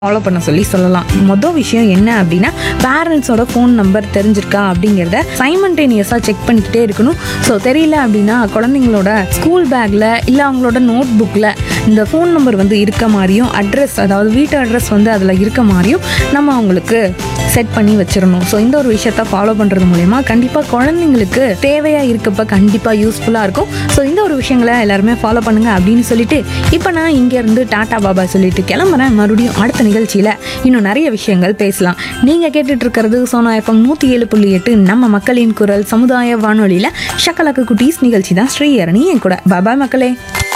follow பண்ண சொல்லி சொல்லலாம் மொதல் விஷயம் என்ன அப்படின்னா பேரண்ட்ஸோட ஃபோன் நம்பர் தெரிஞ்சிருக்கா அப்படிங்கிறத சைமன்டேனியஸாக செக் பண்ணிக்கிட்டே இருக்கணும் ஸோ தெரியல அப்படின்னா குழந்தைங்களோட ஸ்கூல் பேக்கில் இல்லை அவங்களோட நோட் புக்கில் இந்த ஃபோன் நம்பர் வந்து இருக்க மாதிரியும் அட்ரஸ் அதாவது வீட்டு அட்ரஸ் வந்து அதில் இருக்க மாதிரியும் நம்ம அவங்களுக்கு செட் பண்ணி வச்சிடணும் ஸோ இந்த ஒரு விஷயத்த ஃபாலோ பண்ணுறது மூலயமா கண்டிப்பாக குழந்தைங்களுக்கு தேவையாக இருக்கப்ப கண்டிப்பாக யூஸ்ஃபுல்லாக இருக்கும் ஸோ இந்த ஒரு விஷயங்களை எல்லாருமே ஃபாலோ பண்ணுங்க அப்படின்னு சொல்லிட்டு இப்போ நான் இங்கேருந்து டாடா பாபா சொல்லிட்டு கிளம்புறேன் மறுபடியும் அடுத்த நிகழ்ச்சியில் இன்னும் நிறைய விஷயங்கள் பேசலாம் நீங்கள் கேட்டுட்டு இருக்கிறது சோனா எஃப்எம் நூற்றி ஏழு புள்ளி எட்டு நம்ம மக்களின் குரல் சமுதாய வானொலியில் ஷக்கலக்கு குட்டீஸ் நிகழ்ச்சி தான் ஸ்ரீஹரணி என் கூட பாபா மக்களே